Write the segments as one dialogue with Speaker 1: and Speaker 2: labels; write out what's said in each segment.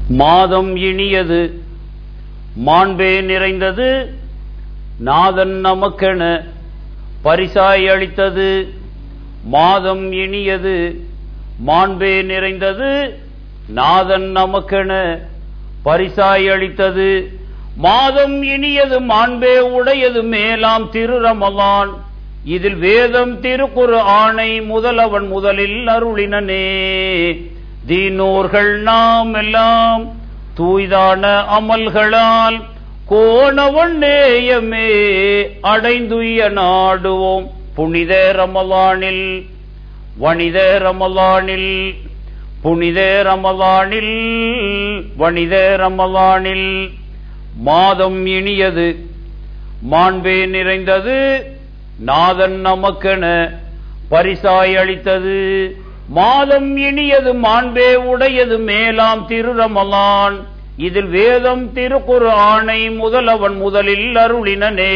Speaker 1: மாதம் இனியது மாண்பே நிறைந்தது நாதன் நமக்கென பரிசாய் அளித்தது மாதம் இனியது மாண்பே நிறைந்தது நாதன் நமக்கென பரிசாய் அளித்தது மாதம் இனியது மாண்பே உடையது மேலாம் திரு ரமலான் இதில் வேதம் திருக்குறு ஆணை முதலவன் முதலில் அருளினனே தீனோர்கள் நாம் எல்லாம் தூய்தான அமல்களால் கோணவன் நேயமே அடைந்துய நாடுவோம் புனித ரமலானில் வனித ரமலானில் புனித ரமலானில் வனித ரமலானில் மாதம் இனியது மாண்பே நிறைந்தது நாதன் நமக்கென பரிசாய் அளித்தது மாதம் இனியது மாண்பே உடையது மேலாம் திரு ரமலான் இதில் வேதம் திருக்குறு ஆணை முதலவன் முதலில் அருளினனே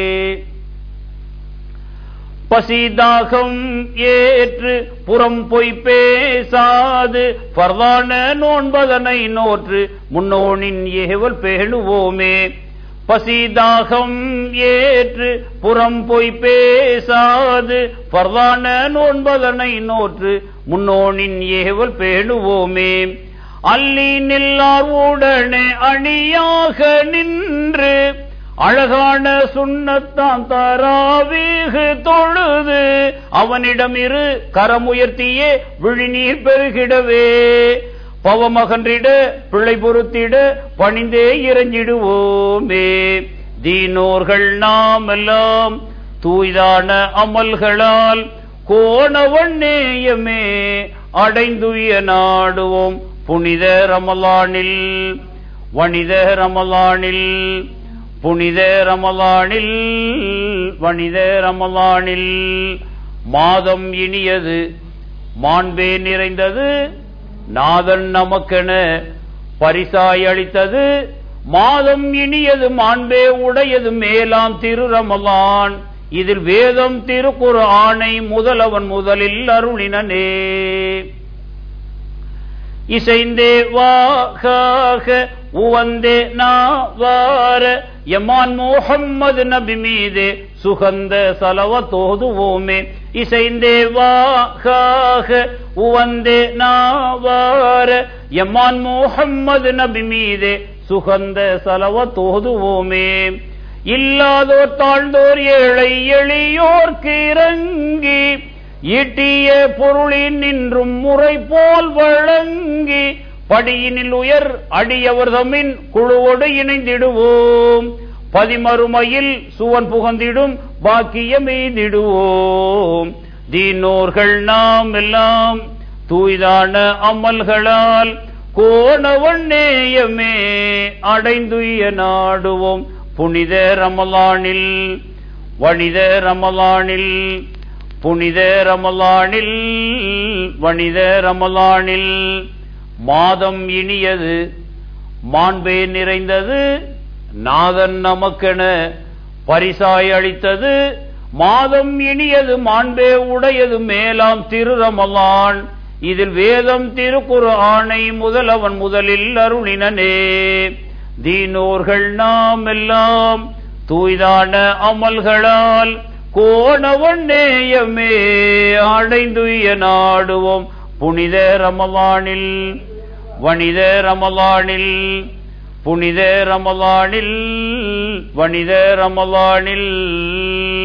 Speaker 1: பசிதாகம் ஏற்று புறம் பொய் பேசாது பர்வான நோன்பதனை நோற்று முன்னோனின் ஏவல் பேணுவோமே பசிதாகம் ஏற்று புறம் பொய் பேசாது பர்வான நோன்பதனை நோற்று முன்னோனின் ஏவல் பேணுவோமே அல்லி நில்லார் உடனே அணியாக நின்று அழகான சுண்ணத்தான் தராவீகு தொழுது அவனிடம் இரு கரமுயர்த்தியே விழிநீர் பெருகிடவே பவமகன்றிட பிள்ளை பொருத்திட பணிந்தே இறஞ்சிடுவோமே தீனோர்கள் நாம் எல்லாம் தூய்தான அமல்களால் கோணவண்ணேயமே அடைந்துய நாடுவோம் புனித ரமலானில் வனித ரமலானில் புனித ரமலானில் வனித ரமலானில் மாதம் இனியது மாண்பே நிறைந்தது நாதன் நமக்கென பரிசாய் அளித்தது மாதம் இனியது மாண்பே உடையது மேலாம் திரு ரமலான் இதில் வேதம் திருக்குறு ஆணை முதலவன் முதலில் அருளினனே இசைந்தே வாகாக உவந்தே நாவார எமான் முஹம்மது நபி மீதே சுகந்த சலவ தோதுவோமே இசைந்தே வாகாக உவந்தே நாவார எமான் முஹம்மது நபி மீதே சுகந்த சலவ தோதுவோமே இல்லாதோர் தாழ்ந்தோர் ஏழை எளியோர்க்கு இறங்கி ஈட்டிய பொருளின் நின்றும் முறை போல் வழங்கி படியினில் உயர் அடியவர் தம்மின் குழுவோடு இணைந்திடுவோம் பதிமறுமையில் சுவன் புகந்திடும் பாக்கியம் எய்திடுவோம் தீனோர்கள் நாம் எல்லாம் தூய்தான அமல்களால் கோணவண்ணேயமே அடைந்துய நாடுவோம் புனித ரமலானில் வனித ரமலானில் புனித ரமலானில் வனித ரமலானில் மாதம் இனியது மாண்பே நிறைந்தது நாதன் நமக்கென பரிசாய் அளித்தது மாதம் இனியது மாண்பே உடையது மேலாம் திரு ரமலான் இதில் வேதம் திருக்குறு ஆணை முதலவன் முதலில் அருளினனே தீனோர்கள் நாம் எல்லாம் தூய்தான அமல்களால் கோணவண்ணேயமே அடைந்துய நாடுவோம் புனித ரமலானில் வனித ரமலானில் புனித ரமலானில் வனித ரமலானில்